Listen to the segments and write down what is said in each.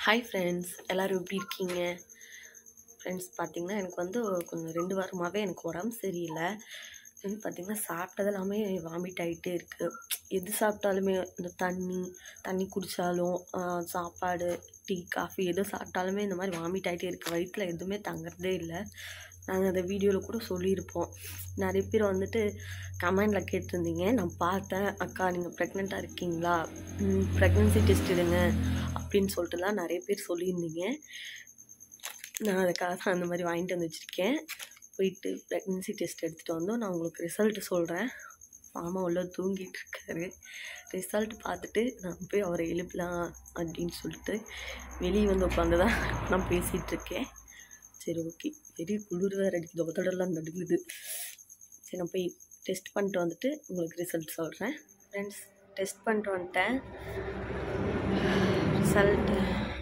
hi friends எல்லோரும் எப்படி இருக்கீங்க ஃப்ரெண்ட்ஸ் பார்த்தீங்கன்னா எனக்கு வந்து கொஞ்சம் ரெண்டு வாரமாகவே எனக்கு உடம்பு சரியில்லை வந்து பார்த்திங்கன்னா சாப்பிட்டது எல்லாமே வாமிட் ஆகிட்டே இருக்குது எது சாப்பிட்டாலுமே இந்த தண்ணி தண்ணி குடித்தாலும் சாப்பாடு டீ காஃபி எது சாப்பிட்டாலுமே இந்த மாதிரி வாமிட் ஆகிட்டே இருக்குது வயிற்றில் எதுவுமே தங்குறதே இல்லை நாங்கள் அந்த வீடியோவில் கூட சொல்லியிருப்போம் நிறைய பேர் வந்துட்டு கமெண்டில் கேட்டிருந்தீங்க நான் பார்த்தேன் அக்கா நீங்கள் ப்ரெக்னெண்ட்டாக இருக்கீங்களா ப்ரெக்னென்சி டெஸ்ட் எடுங்க அப்படின்னு சொல்லிட்டுலாம் நிறைய பேர் சொல்லியிருந்தீங்க நான் அதுக்காக தான் அந்த மாதிரி வாங்கிட்டு வந்து வச்சுருக்கேன் போயிட்டு ப்ரெக்னென்சி டெஸ்ட் எடுத்துகிட்டு வந்தோம் நான் உங்களுக்கு ரிசல்ட்டு சொல்கிறேன் மாமா உள்ள தூங்கிட்டு இருக்காரு ரிசல்ட் பார்த்துட்டு நான் போய் அவரை எழுப்பலாம் அப்படின்னு சொல்லிட்டு வெளியே வந்து உட்காந்து தான் நான் பேசிகிட்டு இருக்கேன் சரி ஓகே பெரிய குளிர் வேறு அடிக்குது உதடெல்லாம் நடுங்குது சரி நான் போய் டெஸ்ட் பண்ணிட்டு வந்துட்டு உங்களுக்கு ரிசல்ட் சொல்கிறேன் ஃப்ரெண்ட்ஸ் டெஸ்ட் பண்ணிட்டு வந்துட்டேன் ரிசல்ட்டு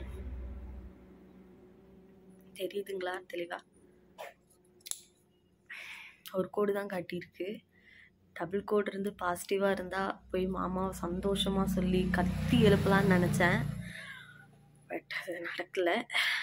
தெரியுதுங்களா தெளிவா ஒரு கோடு தான் காட்டியிருக்கு டபுள் கோடு இருந்து பாசிட்டிவாக இருந்தால் போய் மாமாவை சந்தோஷமாக சொல்லி கத்தி எழுப்பலான்னு நினச்சேன் பட் அது நடக்கலை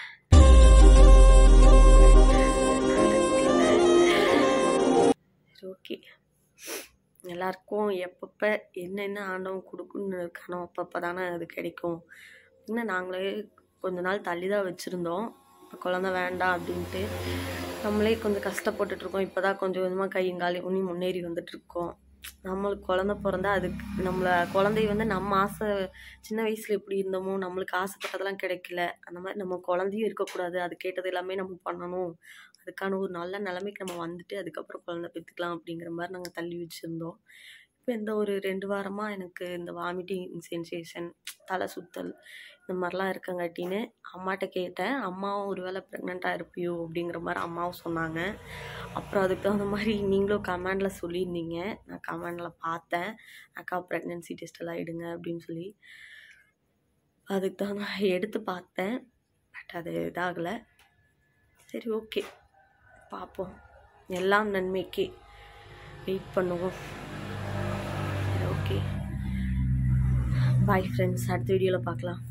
சரி ஓகே எல்லாருக்கும் எப்பப்போ என்னென்ன ஆண்டவன் கொடுக்குன்னு இருக்கானோ அப்பப்போ தானே அது கிடைக்கும் இன்னும் நாங்களே கொஞ்ச நாள் தள்ளி தான் வச்சுருந்தோம் குழந்த வேண்டாம் அப்படின்ட்டு நம்மளே கொஞ்சம் கஷ்டப்பட்டுட்ருக்கோம் இப்போ தான் கொஞ்சம் கொஞ்சமாக கையங்காலி உன்னி முன்னேறி வந்துட்டுருக்கோம் நம்மளுக்கு குழந்த பிறந்தா அதுக்கு நம்மளை குழந்தை வந்து நம்ம ஆசை சின்ன வயசில் எப்படி இருந்தோமோ நம்மளுக்கு ஆசைப்பட்டதெல்லாம் கிடைக்கல அந்த மாதிரி நம்ம குழந்தையும் இருக்கக்கூடாது அது கேட்டது எல்லாமே நம்ம பண்ணணும் அதுக்கான ஒரு நல்ல நிலைமைக்கு நம்ம வந்துட்டு அதுக்கப்புறம் குழந்த பெற்றுக்கலாம் அப்படிங்கிற மாதிரி நாங்கள் தள்ளி வச்சுருந்தோம் இப்போ இந்த ஒரு ரெண்டு வாரமாக எனக்கு இந்த வாமிட்டிங் சென்சேஷன் தலை சுத்தல் இந்த மாதிரிலாம் இருக்கங்காட்டின்னு அம்மாட்ட கேட்டேன் அம்மாவும் ஒரு வேளை ப்ரெக்னெண்ட்டாக இருப்பியோ அப்படிங்கிற மாதிரி அம்மாவும் சொன்னாங்க அப்புறம் அதுக்கு தகுந்த மாதிரி நீங்களும் கமெண்டில் சொல்லியிருந்தீங்க நான் கமெண்டில் பார்த்தேன் அக்கா ப்ரெக்னென்சி டெஸ்ட் எல்லாம் எடுங்க அப்படின்னு சொல்லி அதுக்கு தகுந்த எடுத்து பார்த்தேன் பட் அது இதாகலை சரி ஓகே பார்ப்போம் எல்லாம் நன்மைக்கு வெயிட் பண்ணுவோம் சரி ஓகே பாய் ஃப்ரெண்ட்ஸ் அடுத்த வீடியோவில் பார்க்கலாம்